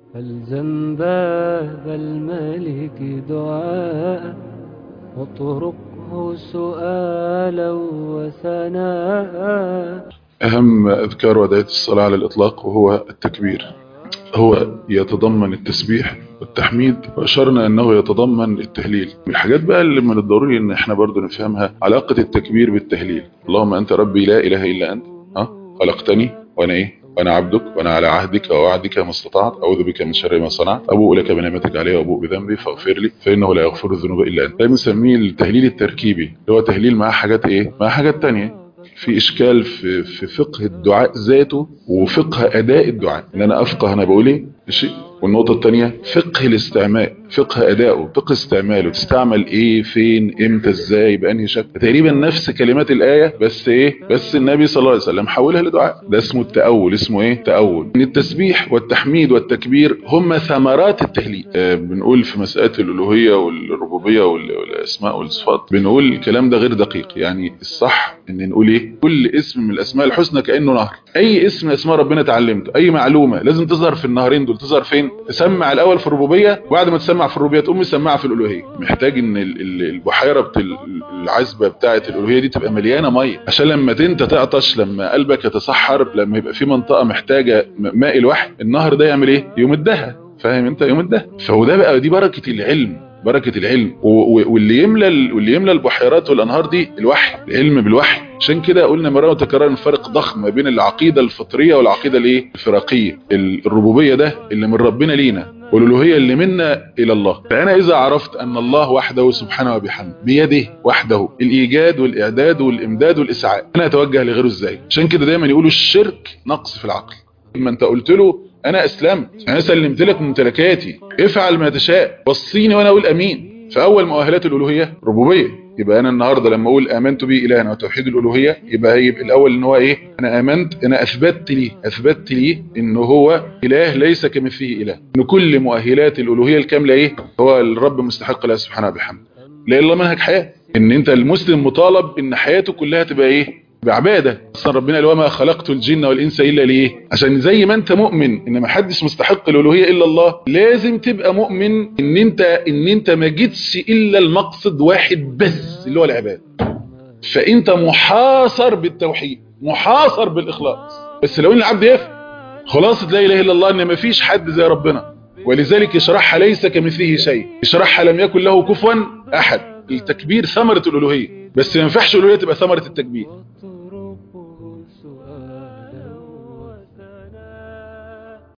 فالزم باب الملك دعاء واطرقه سؤالا وثناء أهم أذكار وداية الصلاة على الإطلاق وهو التكبير هو يتضمن التسبيح والتحميد وأشرنا أنه يتضمن التهليل من الحاجات بقى اللي من الضروري أن احنا برضو نفهمها علاقة التكبير بالتهليل اللهم أنت ربي لا إله إلا أنت ها خلقتني وأنا إيه وأنا عبدك وأنا على عهدك ووعدك ما استطعت أعوذ بك من شر ما صنعت أبوء لك بنعمتك علي وأبوء بذنبي فاغفر لي فإنه لا يغفر الذنوب إلا أنت ده بنسميه التهليل التركيبي اللي هو تهليل مع حاجات إيه مع حاجات تانية في اشكال في, في فقه الدعاء ذاته وفقه اداء الدعاء ان انا افقه انا بقول ايه شيء والنقطة الثانية فقه الاستعمال فقه ادائه فقه استعماله تستعمل ايه فين امتى ازاي بانهي شكل تقريبا نفس كلمات الايه بس ايه بس النبي صلى الله عليه وسلم حولها لدعاء ده اسمه التاول اسمه ايه تاول ان التسبيح والتحميد والتكبير هم ثمرات التهليل آه بنقول في مساله الالوهيه والربوبيه والاسماء والصفات بنقول الكلام ده غير دقيق يعني الصح ان نقول ايه كل اسم من الاسماء الحسنى كانه نهر اي اسم من اسماء ربنا اتعلمته اي معلومه لازم تظهر في النهرين دول تظهر فين تسمع الاول في الربوبيه وبعد ما تسمع في الربوبيه تقوم مسمعها في الالوهيه محتاج ان البحيره بتاع العذبه بتاعه الالوهيه دي تبقى مليانه ميه عشان لما انت تعطش لما قلبك يتصحر لما يبقى في منطقه محتاجه ماء الوحي النهر ده يعمل ايه يمدها فاهم انت يمدها فهو ده بقى دي بركه العلم بركة العلم واللي يملى واللي يملى البحيرات والانهار دي الوحي العلم بالوحي عشان كده قلنا مرة وتكرر فرق ضخم ما بين العقيدة الفطرية والعقيدة الايه الفرقية الربوبية ده اللي من ربنا لينا والالوهيه اللي منا الى الله فانا اذا عرفت ان الله وحده سبحانه وبحمده بيده وحده الايجاد والاعداد والامداد والاسعاد انا اتوجه لغيره ازاي عشان كده دايما يقولوا الشرك نقص في العقل اما انت قلت له انا اسلمت انا سلمت لك ممتلكاتي افعل ما تشاء وصيني وانا اقول امين فاول مؤهلات الالوهيه ربوبيه يبقى انا النهارده لما اقول امنت به الهنا وتوحيد الالوهيه يبقى يبقى الاول ان هو ايه انا امنت انا اثبتت ليه اثبتت ليه ان هو اله ليس كمثله اله ان كل مؤهلات الالوهيه الكامله ايه هو الرب مستحق له سبحانه وبحمده لا الا منهج حياه ان انت المسلم مطالب ان حياته كلها تبقى ايه بعبادة اصلا ربنا قال وما خلقت الجن والانس الا ليه عشان زي ما انت مؤمن ان ما حدش مستحق الالوهيه الا الله لازم تبقى مؤمن ان انت ان انت ما جيتش الا المقصد واحد بس اللي هو العباده فانت محاصر بالتوحيد محاصر بالاخلاص بس لو ان العبد يفهم خلاصه لا اله الا الله ان ما فيش حد زي ربنا ولذلك يشرحها ليس كمثله شيء يشرحها لم يكن له كفوا احد التكبير ثمره الالوهيه بس ما ينفعش الالوهيه تبقى ثمره التكبير